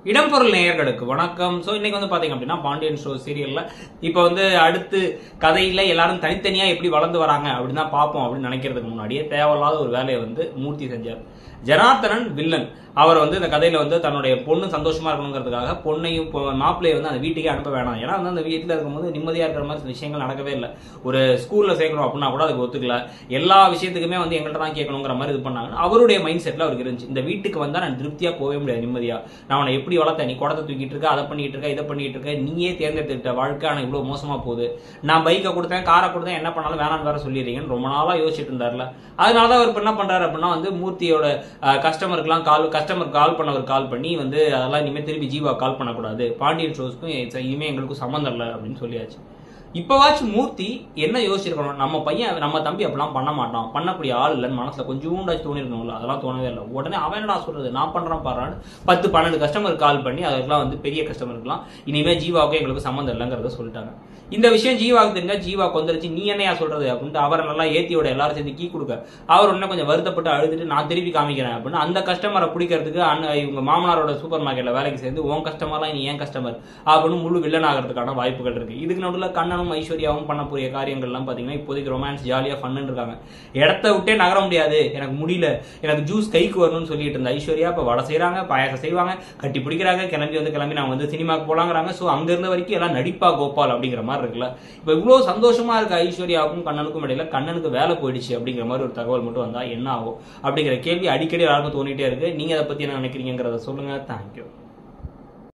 இடம்பொருள் நேயர்களுக்கு வணக்கம் ஸோ இன்னைக்கு வந்து பாத்தீங்க அப்படின்னா பாண்டியன் ஷோ சீரியல்ல இப்போ வந்து அடுத்து கதையில எல்லாரும் தனித்தனியா எப்படி வளர்ந்து வராங்க அப்படின்னு தான் பார்ப்போம் அப்படின்னு நினைக்கிறதுக்கு முன்னாடியே தேவையில்லாத ஒரு வேலையை வந்து மூர்த்தி செஞ்சார் ஜனார்த்தனன் வில்லன் அவர் வந்து இந்த கதையில வந்து தன்னுடைய பொண்ணு சந்தோஷமா இருக்கணுங்கிறதுக்காக பொண்ணையும் பொ- மாப்பிள்ளையை வந்து அந்த வீட்டுக்கே அனுப்ப வேணாம் ஏன்னா வந்து அந்த வீட்டில் இருக்கும்போது நிம்மதியா இருக்கிற மாதிரி சில விஷயங்கள் நடக்கவே இல்லை ஒரு ஸ்கூல்ல சேர்க்கணும் அப்படின்னா கூட அதுக்கு ஒத்துக்கல எல்லா விஷயத்துக்குமே வந்து எங்கள்கிட்ட தான் கேட்கணுங்கிற மாதிரி இது பண்ணாங்க அவருடைய மைண்ட் செட்ல அவருக்கு இருந்துச்சு இந்த வீட்டுக்கு வந்தா நான் திருப்தியா போகவே முடியாது நிம்மதியா நான் அவனை எப்படி வளர்த்தேன் நீ குடத்தை தூக்கிட்டு இருக்க அதை பண்ணிட்டு இருக்க இதை பண்ணிட்டு இருக்க நீயே தேர்ந்தெடுத்துட்ட வாழ்க்கை ஆனால் இவ்வளவு மோசமா போகுது நான் பைக்கை கொடுத்தேன் காரை கொடுத்தேன் என்ன பண்ணாலும் வேணாம்னு வேற சொல்லிடுறீங்கன்னு ரொம்ப நாளா யோசிச்சுட்டு இருந்தார்ல அதனால தான் அவர் இப்ப என்ன பண்றாரு அப்படின்னா வந்து மூர்த்தியோட கஸ்டமருக்குலாம் கால் கஸ்டமர் கால் பண்ண ஒரு கால் பண்ணி வந்து அதெல்லாம் இனிமே திருப்பி ஜீவா கால் பண்ணக்கூடாது பாண்டியன் ஷோஸ்க்கும் இனிமே எங்களுக்கும் சம்மந்தம் இல்லை அப்படின்னு சொல்லியாச்சு இப்பவாச்சும் மூர்த்தி என்ன யோசிச்சிருக்கணும் நம்ம பையன் நம்ம தம்பி அப்படிலாம் பண்ண மாட்டான் பண்ணக்கூடிய ஆள் இல்லைன்னு மனசுல கொஞ்சூண்டாச்சு தோணிருக்கணும்ல அதெல்லாம் தோணவே இல்லை உடனே அவன் என்னடா சொல்றது நான் பண்றேன் பாடுறான்னு பத்து பன்னெண்டு கஸ்டமர் கால் பண்ணி அதுக்கெல்லாம் வந்து பெரிய கஸ்டமருக்குலாம் இனிமே ஜீவாவுக்கு எங்களுக்கு சம்மந்தம் இல்லைங்கிறத சொல்லிட்டாங்க இந்த விஷயம் ஜீவாவுக்கு தெரிஞ்சா ஜீவா கொந்தளிச்சு நீ என்னையா சொல்றது அப்படின்ட்டு அவரை நல்லா ஏத்தியோட எல்லாரும் சேர்ந்து கீ கொடுக்க அவர் உடனே கொஞ்சம் வருத்தப்பட்டு அழுதுட்டு நான் திருப்பி காமிக்கிறேன் அப்படின்னு அந்த கஸ்டமரை பிடிக்கிறதுக்கு அண்ணன் இவங்க மாமனாரோட சூப்பர் மார்க்கெட்ல வேலைக்கு சேர்ந்து உன் கஸ்டமர்லாம் நீ ஏன் கஸ்டமர் அப்படின்னு முழு வில்லன் ஆகிறதுக்கான வாய்ப்புகள் இருக்கு இதுக்கு நடுவில் கண்ணனும் ஐஸ்வர்யாவும் பண்ணக்கூடிய காரியங்கள்லாம் பாத்தீங்கன்னா இப்போதைக்கு ரொமான்ஸ் ஜாலியா ஃபன்னு இருக்காங்க இடத்த விட்டே நகர முடியாது எனக்கு முடியல எனக்கு ஜூஸ் கைக்கு வரணும்னு சொல்லிட்டு இருந்த ஐஸ்வர்யா இப்ப வடை செய்றாங்க பாயாசம் செய்வாங்க கட்டி பிடிக்கிறாங்க கிளம்பி வந்து கிளம்பி நாங்க வந்து சினிமாக்கு போலாங்கிறாங்க சோ அங்க இருந்த வரைக்கும் எல்லாம் நடிப்பா கோபால் அப்படிங்கிற மாதிரி இருக்குல்ல இப்ப இவ்வளவு சந்தோஷமா இருக்க ஐஸ்வர்யாவுக்கும் கண்ணனுக்கும் இடையில கண்ணனுக்கு வேலை போயிடுச்சு அப்படிங்கிற மாதிரி ஒரு தகவல் மட்டும் வந்தா என்ன ஆகும் அப்படிங்கிற கேள்வி அடிக்கடி எல்லாருக்கும் தோணிட்டே இருக்கு நீங்க அதை பத்தி என்ன நினைக்கிறீங்கிறத சொல்லுங்க தேங்க்யூ